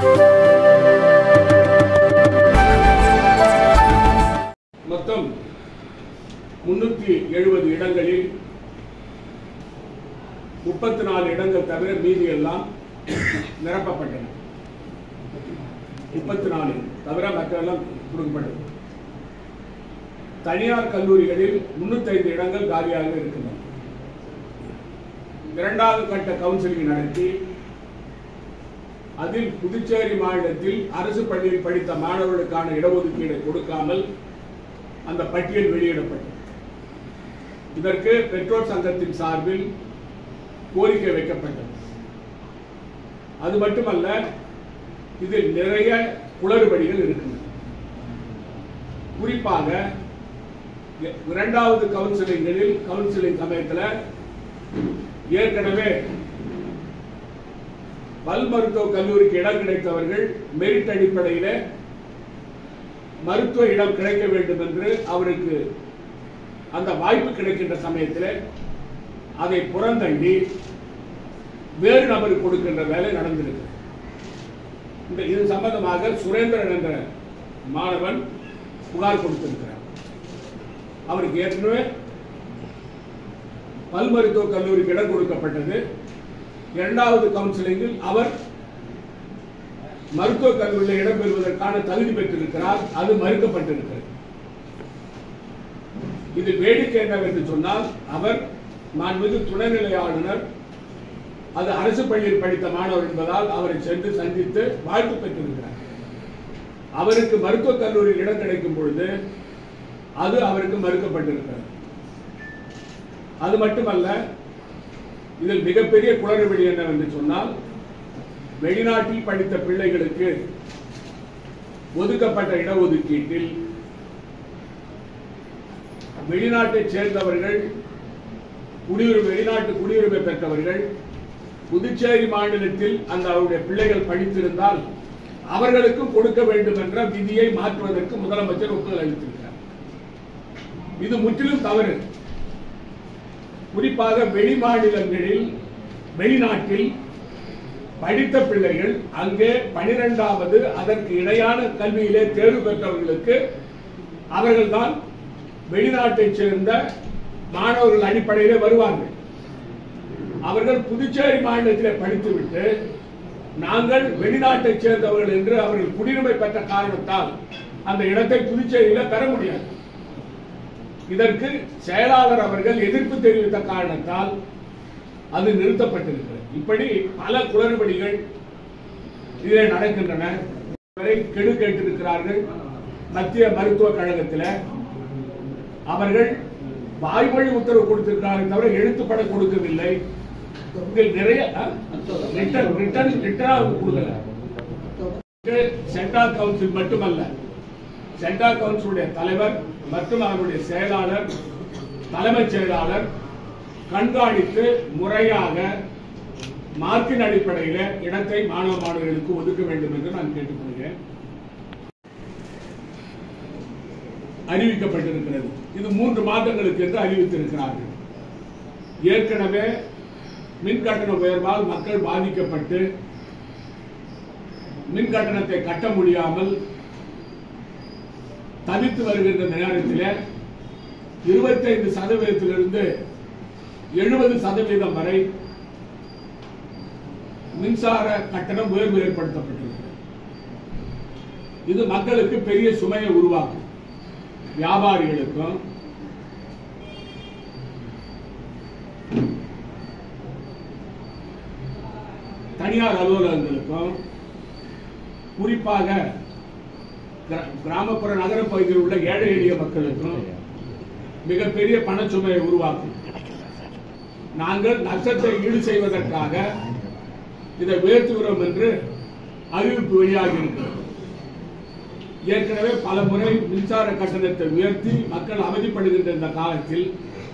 மொத்தம் முன்னூத்தி எழுபது இடங்களில் முப்பத்தி நாலு இடங்கள் தவிர மீதி எல்லாம் நிரப்பப்பட்டன முப்பத்தி நாலு தவிர மற்றெல்லாம் கொடுக்கப்பட்டது தனியார் கல்லூரிகளில் முன்னூத்தைந்து இடங்கள் காலியாக இருக்கின்றன இரண்டாவது கட்ட கவுன்சிலிங் நடத்தி அதில் புதுச்சேரி மாநிலத்தில் அரசு பள்ளியில் படித்த மாணவர்களுக்கான இடஒதுக்கீடு கொடுக்காமல் அந்த பட்டியல் வெளியிடப்பட்டது இதற்கு பெற்றோர் சங்கத்தின் சார்பில் கோரிக்கை வைக்கப்பட்டது அது மட்டுமல்ல இதில் நிறைய குளறுபடிகள் இருக்கின்றன குறிப்பாக இ- இரண்டாவது கவுன்சிலிங்களில் கவுன்சிலிங் சமயத்தில் ஏற்கனவே பல் மருத்துவ கல்லூரிக்கு இடம் கிடைத்தவர்கள் மெரிட் அடிப்படையில் மருத்துவ இடம் கிடைக்க வேண்டும் என்று அவருக்கு அந்த வாய்ப்பு கிடைக்கின்ற சமயத்தில் அதை புறந்தள்ளி வேறு நபருக்கு கொடுக்கின்ற வேலை நடந்திருக்கு இந்த இது சம்பந்தமாக சுரேந்திரன் என்ற மாணவன் புகார் கொடுத்திருக்கிறார் அவருக்கு ஏற்கனவே பல் மருத்துவ கல்லூரிக்கு இடம் கொடுக்கப்பட்டது இரண்டாவது கவுன்சிலிங்கில் அவர் மருத்துவக் கல்லூரியில் இடம் பெறுவதற்கான தகுதி பெற்றிருக்கிறார் அது மறுக்கப்பட்டிருக்கிறது இது வேடிக்கை என்னவென்று சொன்னால் அவர் மாண்புமிகு துணைநிலை ஆளுநர் அது அரசு பள்ளியில் படித்த மாணவர் என்பதால் அவரை சென்று சந்தித்து வாழ்த்து பெற்றிருக்கிறார் அவருக்கு மருத்துவக் கல்லூரியில் இடம் கிடைக்கும் பொழுது அது அவருக்கு மறுக்கப்பட்டிருக்கிறது அது மட்டுமல்ல இதில் மிகப்பெரிய குளறுபடி என்னவென்று சொன்னால் வெளிநாட்டில் படித்த பிள்ளைகளுக்கு ஒதுக்கப்பட்ட இடஒதுக்கீட்டில் வெளிநாட்டைச் சேர்ந்தவர்கள் குடியுரிமை வெளிநாட்டு குடியுரிமை பெற்றவர்கள் புதுச்சேரி மாநிலத்தில் அந்த அவருடைய பிள்ளைகள் படித்திருந்தால் அவர்களுக்கும் கொடுக்க வேண்டும் என்ற விதியை மாற்றுவதற்கு முதலமைச்சர் ஒப்புதல் அளித்திருக்கிறார் இது முற்றிலும் தவறு குறிப்பாக வெளி மாநிலங்களில் வெளிநாட்டில் படித்த பிள்ளைகள் அங்கே பனிரெண்டாவது அதற்கு இணையான கல்வியிலே தேர்வு பெற்றவர்களுக்கு அவர்கள்தான் வெளிநாட்டைச் சேர்ந்த மாணவர்கள் அடிப்படையிலே வருவார்கள் அவர்கள் புதுச்சேரி மாநிலத்திலே படித்துவிட்டு நாங்கள் வெளிநாட்டைச் சேர்ந்தவர்கள் என்று அவர்கள் குடியுரிமை பெற்ற காரணத்தால் அந்த இடத்தை புதுச்சேரியில பெற முடியாது இதற்கு செயலாளர் அவர்கள் எதிர்ப்பு தெரிவித்த காரணத்தால் அது நிறுத்தப்பட்டிருக்கிறது இப்படி பல குளறுபடிகள் இதிலே நடக்கின்றன வரை கெடு கேட்டிருக்கிறார்கள் மத்திய மருத்துவக் கழகத்தில் அவர்கள் வாய்மொழி உத்தரவு கொடுத்திருக்கிறார்கள் தவிர எழுத்துப்பட கொடுக்கவில்லை இதில் நிறைய ரிட்டன் ரிட்டன் ரிட்டனாக கொடுக்கல சென்ட்ரல் கவுன்சில் மட்டுமல்ல சென்ட்ரல் கவுன்சிலுடைய தலைவர் மற்றும் அவருடைய செயலாளர் தலைமைச் செயலாளர் கண்காணித்து முறையாக மார்க்கின் அடிப்படையில் இடத்தை மாணவ மாணவர்களுக்கு ஒதுக்க வேண்டும் என்று நான் கேட்டுக்கொள்கிறேன் அறிவிக்கப்பட்டிருக்கிறது இது மூன்று மாதங்களுக்கு என்று அறிவித்திருக்கிறார்கள் ஏற்கனவே மின் கட்டண உயர்வால் மக்கள் பாதிக்கப்பட்டு மின் கட்டணத்தை கட்ட முடியாமல் தவித்து வருகின்ற நேரத்தில் இருபத்தைந்து சதவீதத்திலிருந்து எழுபது சதவீதம் வரை மின்சார கட்டணம் உயர்வு ஏற்படுத்தப்பட்டுள்ளது இது மக்களுக்கு பெரிய சுமையை உருவாக்கும் வியாபாரிகளுக்கும் தனியார் அலுவலகங்களுக்கும் குறிப்பாக கிரா- கிராமப்புற நகர பகுதியில் உள்ள ஏழை எளிய மக்களுக்கும் மிகப்பெரிய பணச்சுமையை உருவாக்கும் நாங்கள் நஷ்டத்தை ஈடு செய்வதற்காக இதை உயர்த்துகிறோம் என்று அறிவிப்பு வெளியாகி இருக்கிறது ஏற்கனவே பல முறை மின்சார கட்டணத்தை உயர்த்தி மக்கள் அவதிப்படுகின்ற இந்த காலத்தில்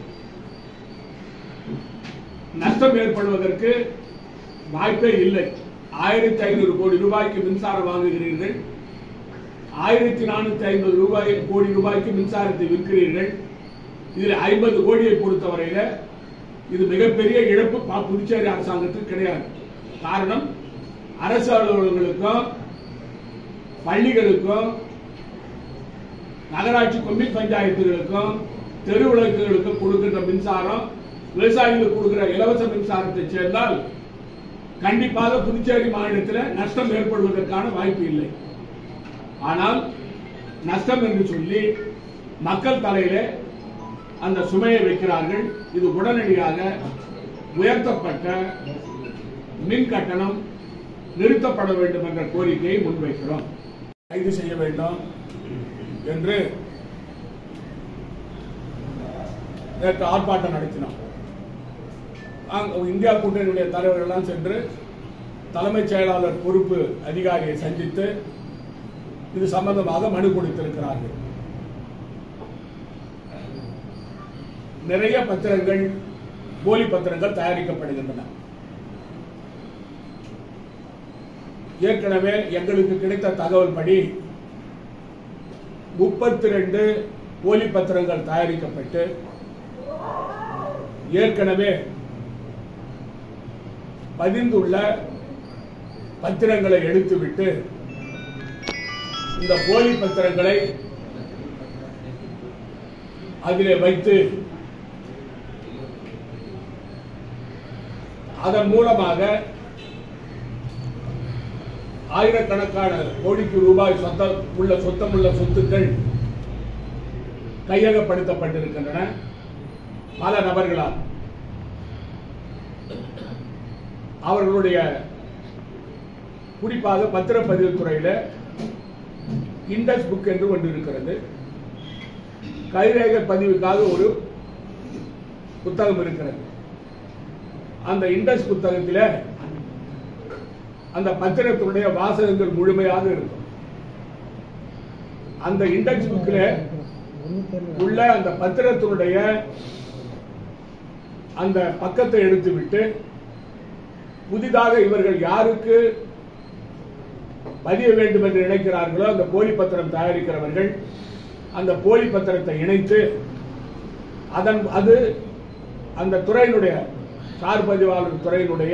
நஷ்டம் ஏற்படுவதற்கு வாய்ப்பே இல்லை ஆயிரத்தி ஐநூறு கோடி ரூபாய்க்கு மின்சாரம் வாங்குகிறீர்கள் ஆயிரத்தி நானூத்தி ஐம்பது ரூபாய் கோடி ரூபாய்க்கு மின்சாரத்தை விற்கிறீர்கள் இதில் ஐம்பது கோடியை பொறுத்தவரையில இது மிகப்பெரிய இழப்பு பா- புதுச்சேரி அரசாங்கத்துக்கு கிடையாது காரணம் அரசு அலுவலகங்களுக்கும் பள்ளிகளுக்கும் நகராட்சி கொம்யூன் பஞ்சாயத்துகளுக்கும் தெரு விளக்குகளுக்கும் கொடுக்கின்ற மின்சாரம் விவசாயிகளுக்கு கொடுக்கிற இலவச மின்சாரத்தை சேர்ந்தால் கண்டிப்பாக புதுச்சேரி மாநிலத்தில் நஷ்டம் ஏற்படுவதற்கான வாய்ப்பு இல்லை ஆனால் நஷ்டம் என்று சொல்லி மக்கள் தலையிலே அந்த சுமையை வைக்கிறார்கள் இது உடனடியாக உயர்த்தப்பட்ட மின் கட்டணம் நிறுத்தப்பட வேண்டும் என்ற கோரிக்கையை முன்வைக்கிறோம் கைது செய்ய வேண்டும் என்று நேற்று ஆர்ப்பாட்டம் நடத்தினோம் அங்க இந்தியா கூட்டணியுடைய தலைவர்கள்லாம் சென்று தலைமைச் செயலாளர் பொறுப்பு அதிகாரியை சந்தித்து இது சம்பந்தமாக மனு கொடுத்திருக்கிறார்கள் நிறைய பத்திரங்கள் போலி பத்திரங்கள் தயாரிக்கப்படுகின்றன ஏற்கனவே எங்களுக்கு கிடைத்த தகவல் படி முப்பத்தி ரெண்டு போலி பத்திரங்கள் தயாரிக்கப்பட்டு ஏற்கனவே பதிந்துள்ள பத்திரங்களை எடுத்துவிட்டு இந்த போலி பத்திரங்களை அதிலே வைத்து அதன் மூலமாக ஆயிரக்கணக்கான கோடிக்கு ரூபாய் சொத்தம் உள்ள சொத்தமுள்ள சொத்துக்கள் கையகப்படுத்தப்பட்டிருக்கின்றன பல நபர்களால் அவர்களுடைய குறிப்பாக பத்திரப்பதிவு துறையில இண்டெக்ஸ் புக் என்று ஒன்று இருக்கிறது கைரேகை பதிவுக்காக ஒரு புத்தகம் இருக்கிறது அந்த இண்டெக்ஸ் புத்தகத்தில் அந்த பத்திரத்தினுடைய வாசகங்கள் முழுமையாக இருக்கும் அந்த இண்டெக்ஸ் புக்கில் உள்ள அந்த பத்திரத்தினுடைய அந்த பக்கத்தை எடுத்துவிட்டு புதிதாக இவர்கள் யாருக்கு பதிய வேண்டும் என்று நினைக்கிறார்களோ அந்த போலி பத்திரம் தயாரிக்கிறவர்கள் அந்த போலி பத்திரத்தை இணைத்து அதன் அது அந்த துறையினுடைய சார் பதிவாளர் துறையினுடைய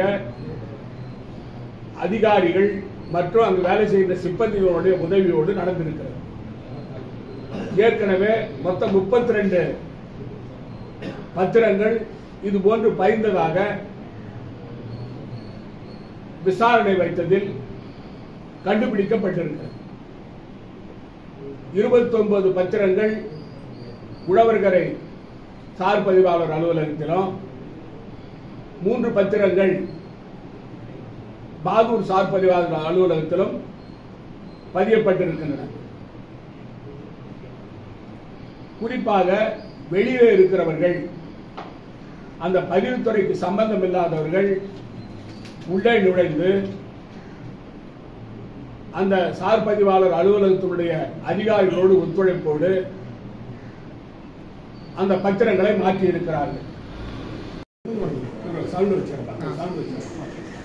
அதிகாரிகள் மற்றும் அங்கு வேலை செய்கிற சிப்பந்திகளுடைய உதவியோடு நடந்திருக்கிறது ஏற்கனவே மொத்தம் முப்பத்தி ரெண்டு பத்திரங்கள் இது போன்று பயந்ததாக விசாரணை வைத்ததில் கண்டுபிடிக்கப்பட்டிருக்கிறது இருபத்தி ஒன்பது பத்திரங்கள் உழவர்கரை சார் பதிவாளர் அலுவலகத்திலும் மூன்று பத்திரங்கள் பாகூர் சார் பதிவாளர் அலுவலகத்திலும் பதியப்பட்டிருக்கின்றன குறிப்பாக வெளியே இருக்கிறவர்கள் அந்த பதிவுத்துறைக்கு சம்பந்தம் இல்லாதவர்கள் உள்ளே நுழைந்து அந்த சார் பதிவாளர் அலுவலகத்தினுடைய அதிகாரிகளோடு ஒத்துழைப்போடு அந்த பத்திரங்களை மாற்றி இருக்கிறார்கள் சவுண்ட் வச்சிருக்காங்க சவுண்ட் வச்சிருக்காங்க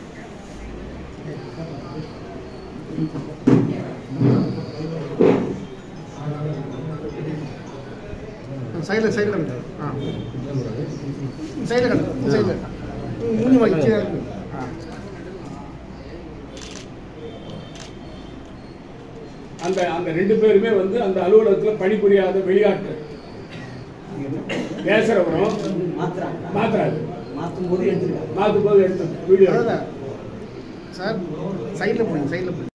சைடில் சைடில் கட்டு ஆ சைடில் கட்டு சைடில் மூஞ்சி வச்சு ஆ அந்த அந்த ரெண்டு பேருமே வந்து அந்த அலுவலகத்தில் பணிபுரியாத வெளியாட்கள் பேசுறவரும் மாத்துறாங்க மாத்துறாரு மாற்றும் போது எடுத்துருக்காங்க மாத்தும் போது எடுத்து வீடியோ அதான் சார் சைடில் போடுங்க சைடில் போடுங்க